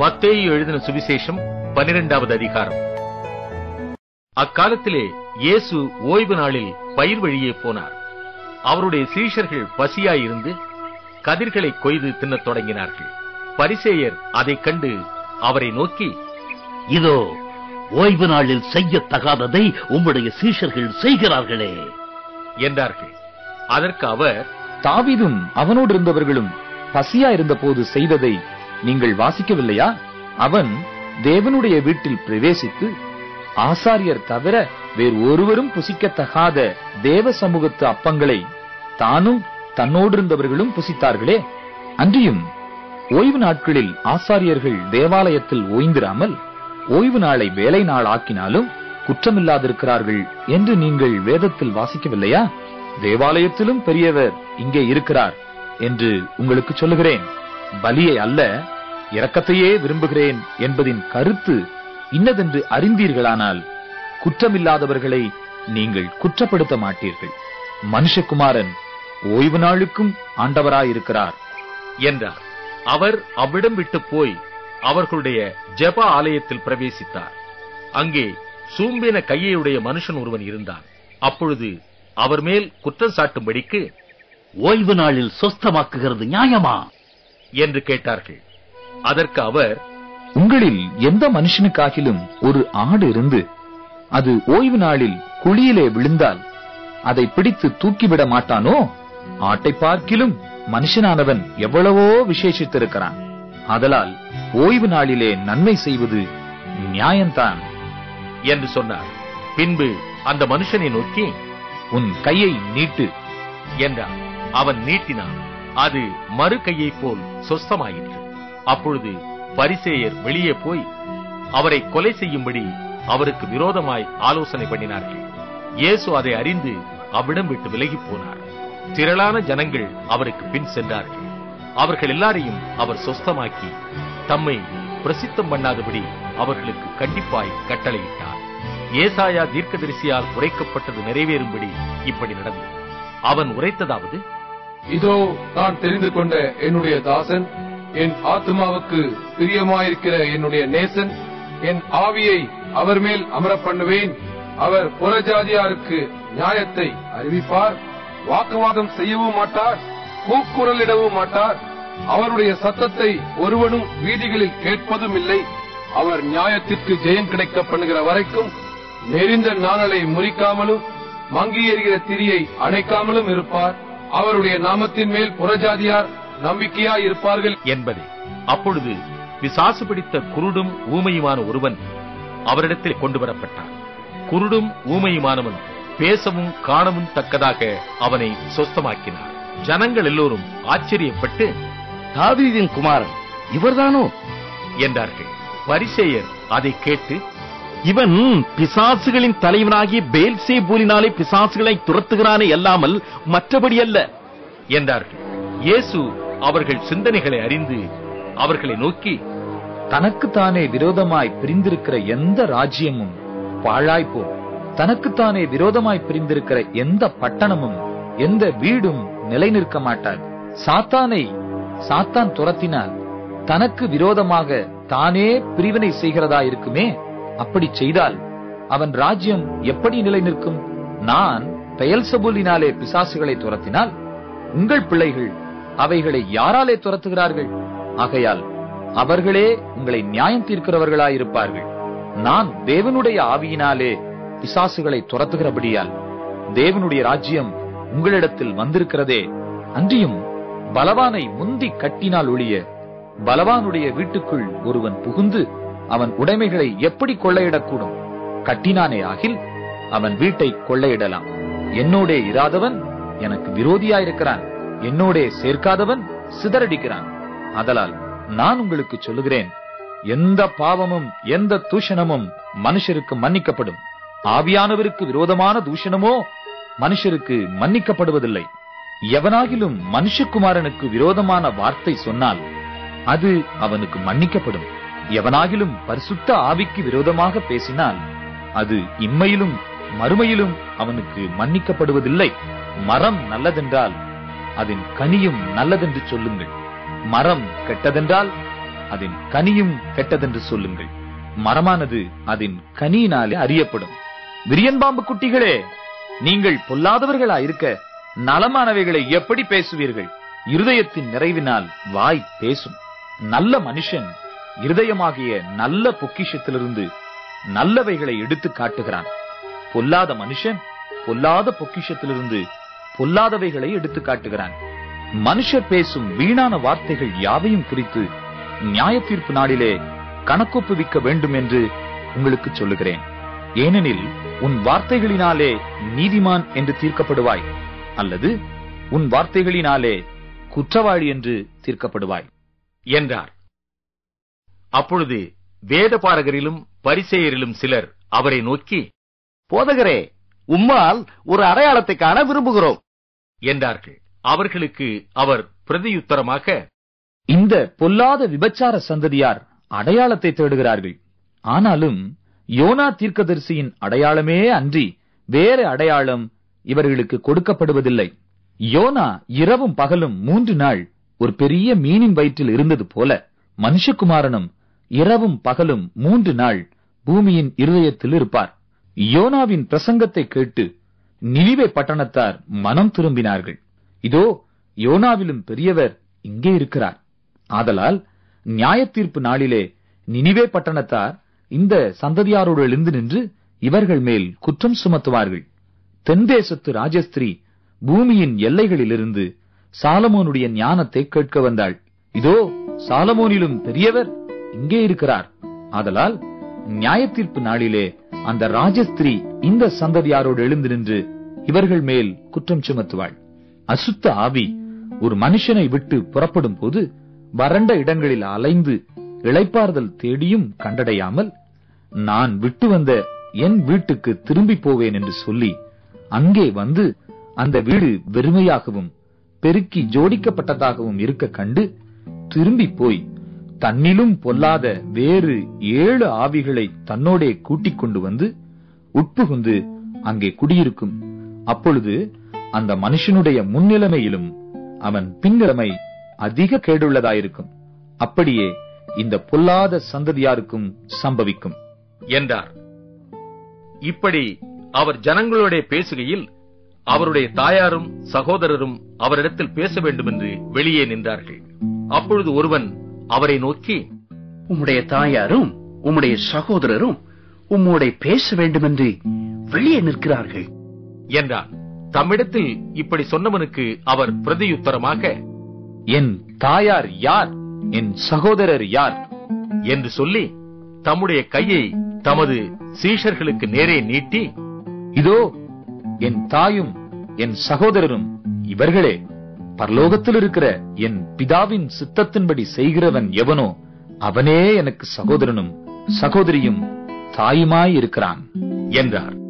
மத்தேயு எழுதின சுவிசேஷம் பனிரெண்டாவது அதிகாரம் அக்காலத்திலே இயேசு ஓய்வு நாளில் பயிர் வழியே போனார் அவருடைய சீஷர்கள் பசியாயிருந்து கதிர்களை கொய்து தின்னத் தொடங்கினார்கள் பரிசேயர் அதைக் கண்டு அவரை நோக்கி இதோ ஓய்வு நாளில் செய்யத்தகாததை உம்முடைய சீஷர்கள் செய்கிறார்களே என்றார்கள் அதற்கு அவர் தாவீதும் அவனோடு இருந்தவர்களும் பசியா இருந்தபோது செய்ததை நீங்கள் வாசிக்கவில்லையா அவன் தேவனுடைய வீட்டில் பிரவேசித்து ஆசாரியர் தவிர வேறு ஒருவரும் புசிக்கத்தகாத தேவ சமூகத்து அப்பங்களை தானும் தன்னோடு இருந்தவர்களும் புசித்தார்களே அன்றியும் ஓய்வு நாட்களில் ஆசாரியர்கள் தேவாலயத்தில் ஓய்ந்திராமல் ஓய்வு நாளை வேலை நாள் ஆக்கினாலும் குற்றமில்லாதிருக்கிறார்கள் என்று நீங்கள் வேதத்தில் வாசிக்கவில்லையா தேவாலயத்திலும் பெரியவர் இங்கே இருக்கிறார் என்று உங்களுக்கு சொல்லுகிறேன் பலியை அல்ல இரக்கத்தையே விரும்புகிறேன் என்பதின் கருத்து இன்னதென்று அறிந்தீர்களானால் குற்றமில்லாதவர்களை நீங்கள் குற்றப்படுத்த மாட்டீர்கள் மனுஷகுமாரன் ஓய்வு நாளுக்கும் ஆண்டவராயிருக்கிறார் என்றார் அவர் அவ்விடம் விட்டு போய் அவர்களுடைய ஜெப ஆலயத்தில் பிரவேசித்தார் அங்கே சூம்பின கையையுடைய மனுஷன் ஒருவன் இருந்தான் அப்பொழுது அவர் மேல் குற்றம் சாட்டும்படிக்கு ஓய்வு நாளில் சொஸ்தமாக்குகிறது நியாயமா என்று கேட்டார்கள் அதற்கு அவர் உங்களில் எந்த மனுஷனுக்காகிலும் ஒரு ஆடு இருந்து அது ஓய்வு நாளில் குழியிலே விழுந்தால் அதை பிடித்து தூக்கிவிட மாட்டானோ ஆட்டை பார்க்கிலும் மனுஷனானவன் எவ்வளவோ விசேஷித்திருக்கிறான் ஆதலால் ஓய்வு நாளிலே நன்மை செய்வது நியாயம்தான் என்று சொன்னார் பின்பு அந்த மனுஷனை நோக்கி உன் கையை நீட்டு என்றார் அவன் நீட்டினான் அது மறு கையைப் போல் சொஸ்தமாயிற்று அப்பொழுது பரிசேயர் வெளியே போய் அவரை கொலை செய்யும்படி அவருக்கு விரோதமாய் ஆலோசனை பண்ணினார்கள் இயேசு அதை அறிந்து அவ்விடம் விட்டு விலகிப் போனார் திரளான ஜனங்கள் அவருக்கு பின் சென்றார்கள் அவர்கள் எல்லாரையும் அவர் சொஸ்தமாக்கி தம்மை பிரசித்தம் பண்ணாதபடி அவர்களுக்கு கண்டிப்பாய் கட்டளையிட்டார் ஏசாயா தீர்க்கதரிசியால் உரைக்கப்பட்டது நிறைவேறும்படி இப்படி நடந்தது அவன் உரைத்ததாவது இதோ நான் தெரிந்து கொண்ட என்னுடைய தாசன் என் ஆத்மாவுக்கு பிரியமாயிருக்கிற என்னுடைய நேசன் என் ஆவியை அவர் மேல் அமரப் பண்ணுவேன் அவர் புறஜாதியாருக்கு நியாயத்தை அறிவிப்பார் வாக்குவாதம் செய்யவும் மாட்டார் கூக்குரலிடவும் மாட்டார் அவருடைய சத்தத்தை ஒருவனும் வீதிகளில் கேட்பதும் இல்லை அவர் நியாயத்திற்கு ஜெயம் கிடைக்க பண்ணுகிற வரைக்கும் நெறிந்த நாணலை முறிக்காமலும் மங்கி எறிகிற திரியை அணைக்காமலும் இருப்பார் அவருடைய நாமத்தின் மேல் புறஜாதியார் நம்பிக்கையாய் இருப்பார்கள் என்பதே அப்பொழுது பிசாசு பிடித்த குருடும் ஊமையுமான ஒருவன் அவரிடத்தில் கொண்டு வரப்பட்டான் குருடும் ஊமையுமானவன் பேசவும் காணவும் தக்கதாக அவனை சொஸ்தமாக்கினார் ஜனங்கள் எல்லோரும் ஆச்சரியப்பட்டு தாவீதின் குமாரன் இவர்தானோ என்றார்கள் பரிசேயர் அதை கேட்டு இவன் பிசாசுகளின் தலைவனாகிய பேல்சேபூலினாலே பிசாசுகளை துரத்துகிறானே அல்லாமல் மற்றபடி அல்ல என்றார்கள் இயேசு அவர்கள் சிந்தனைகளை அறிந்து அவர்களை நோக்கி தனக்குத்தானே விரோதமாய் பிரிந்திருக்கிற எந்த ராஜ்யமும் பாழாய்ப்போம் தனக்குத்தானே விரோதமாய் பிரிந்திருக்கிற எந்த பட்டணமும் எந்த வீடும் நிலை நிற்க மாட்டாது சாத்தானை சாத்தான் துரத்தினால் தனக்கு விரோதமாக தானே பிரிவினை செய்கிறதா இருக்குமே அப்படி செய்தால் அவன் ராஜ்யம் எப்படி நிலை நிற்கும் நான் பெயல்சபூலினாலே பிசாசுகளை துரத்தினால் உங்கள் பிள்ளைகள் அவைகளை யாராலே துரத்துகிறார்கள் ஆகையால் அவர்களே உங்களை நியாயம் தீர்க்கிறவர்களாயிருப்பார்கள் நான் தேவனுடைய ஆவியினாலே பிசாசுகளை துரத்துகிறபடியால் தேவனுடைய ராஜ்யம் உங்களிடத்தில் வந்திருக்கிறதே அன்றியும் பலவானை முந்தி கட்டினால் ஒழிய பலவானுடைய வீட்டுக்குள் ஒருவன் புகுந்து அவன் உடைமைகளை எப்படி கொள்ளையிடக்கூடும் கட்டினானே ஆகில் அவன் வீட்டை கொள்ளையிடலாம் என்னோடே இராதவன் எனக்கு விரோதியாயிருக்கிறான் என்னோடே சேர்க்காதவன் சிதறடிக்கிறான் அதலால் நான் உங்களுக்கு சொல்லுகிறேன் எந்த பாவமும் எந்த தூஷணமும் மனுஷருக்கு மன்னிக்கப்படும் ஆவியானவருக்கு விரோதமான தூஷணமோ மனுஷருக்கு மன்னிக்கப்படுவதில்லை எவனாகிலும் மனுஷகுமாரனுக்கு விரோதமான வார்த்தை சொன்னால் அது அவனுக்கு மன்னிக்கப்படும் எவனாகிலும் பரிசுத்த ஆவிக்கு விரோதமாக பேசினால் அது இம்மையிலும் மறுமையிலும் அவனுக்கு மன்னிக்கப்படுவதில்லை மரம் நல்லதென்றால் அதன் கனியும் நல்லதென்று சொல்லுங்கள் மரம் கெட்டதென்றால் அதன் கனியும் கெட்டதென்று சொல்லுங்கள் மரமானது அதன் கனியினாலே அறியப்படும் விரியன்பாம்பு குட்டிகளே நீங்கள் பொல்லாதவர்களா இருக்க நலமானவைகளை எப்படி பேசுவீர்கள் இருதயத்தின் நிறைவினால் வாய் பேசும் நல்ல மனுஷன் இருதயமாகிய நல்ல பொக்கிஷத்திலிருந்து நல்லவைகளை எடுத்து காட்டுகிறான் பொல்லாத மனுஷன் பொல்லாத பொக்கிஷத்திலிருந்து பொல்லாதவைகளை எடுத்து காட்டுகிறான் மனுஷர் பேசும் வீணான வார்த்தைகள் யாவையும் குறித்து நியாய தீர்ப்பு நாளிலே கணக்கொப்புவிக்க வேண்டும் என்று உங்களுக்கு சொல்லுகிறேன் ஏனெனில் உன் வார்த்தைகளினாலே நீதிமான் என்று தீர்க்கப்படுவாய் அல்லது உன் வார்த்தைகளினாலே குற்றவாளி என்று தீர்க்கப்படுவாய் என்றார் அப்பொழுது வேதபாரகரிலும் பரிசேயரிலும் சிலர் அவரை நோக்கி போதகரே உம்மால் ஒரு அடையாளத்தை காண விரும்புகிறோம் என்றார்கள் அவர்களுக்கு அவர் பிரதியுத்தரமாக இந்த பொல்லாத விபச்சார சந்ததியார் அடையாளத்தை தேடுகிறார்கள் ஆனாலும் யோனா தீர்க்கதரிசியின் அடையாளமே அன்றி வேறு அடையாளம் இவர்களுக்கு கொடுக்கப்படுவதில்லை யோனா இரவும் பகலும் மூன்று நாள் ஒரு பெரிய மீனின் வயிற்றில் இருந்தது போல மனுஷகுமாரனும் இரவும் பகலும் மூன்று நாள் பூமியின் இருதயத்தில் இருப்பார் யோனாவின் பிரசங்கத்தை கேட்டு நினிவே பட்டணத்தார் மனம் திரும்பினார்கள் இதோ யோனாவிலும் பெரியவர் இங்கே இருக்கிறார் ஆதலால் நியாயத்தீர்ப்பு நாளிலே நினிவே பட்டணத்தார் இந்த சந்ததியாரோடு எழுந்து நின்று இவர்கள் மேல் குற்றம் சுமத்துவார்கள் தென்தேசத்து ராஜஸ்திரீ பூமியின் எல்லைகளிலிருந்து சாலமோனுடைய ஞானத்தை கேட்க வந்தாள் இதோ சாலமோனிலும் பெரியவர் இங்கே இருக்கிறார் ஆதலால் நியாயத்தீர்ப்பு நாளிலே அந்த ராஜஸ்திரீ இந்த சந்ததியாரோடு எழுந்து நின்று இவர்கள் மேல் குற்றம் சுமத்துவாள் அசுத்த ஆவி ஒரு மனுஷனை விட்டு புறப்படும் போது வறண்ட இடங்களில் அலைந்து இளைப்பாறுதல் தேடியும் கண்டடையாமல் நான் விட்டு வந்த என் வீட்டுக்கு திரும்பி போவேன் என்று சொல்லி அங்கே வந்து அந்த வீடு வெறுமையாகவும் பெருக்கி ஜோடிக்கப்பட்டதாகவும் இருக்க கண்டு திரும்பி போய் தன்னிலும் பொல்லாத வேறு ஏழு ஆவிகளை தன்னோடே கூட்டிக் கொண்டு வந்து உட்புகுந்து அங்கே குடியிருக்கும் அப்பொழுது அந்த மனுஷனுடைய முன்னிலைமையிலும் அவன் பின்னிலைமை அதிக கேடுள்ளதாயிருக்கும் அப்படியே இந்த பொல்லாத சந்ததியாருக்கும் சம்பவிக்கும் என்றார் இப்படி அவர் ஜனங்களோட பேசுகையில் அவருடைய தாயாரும் சகோதரரும் அவரிடத்தில் பேச வேண்டும் என்று வெளியே நின்றார்கள் அப்பொழுது ஒருவன் அவரை நோக்கி உம்முடைய தாயாரும் உம்முடைய சகோதரரும் உம்மோட பேச வேண்டுமென்று வெளியே நிற்கிறார்கள் என்றான் தம்மிடத்தில் இப்படி சொன்னவனுக்கு அவர் பிரதியுத்தரமாக என் தாயார் யார் என் சகோதரர் யார் என்று சொல்லி தம்முடைய கையை தமது சீஷர்களுக்கு நேரே நீட்டி இதோ என் தாயும் என் சகோதரரும் இவர்களே பரலோகத்தில் இருக்கிற என் பிதாவின் சித்தத்தின்படி செய்கிறவன் எவனோ அவனே எனக்கு சகோதரனும் சகோதரியும் தாயுமாய் இருக்கிறான் என்றார்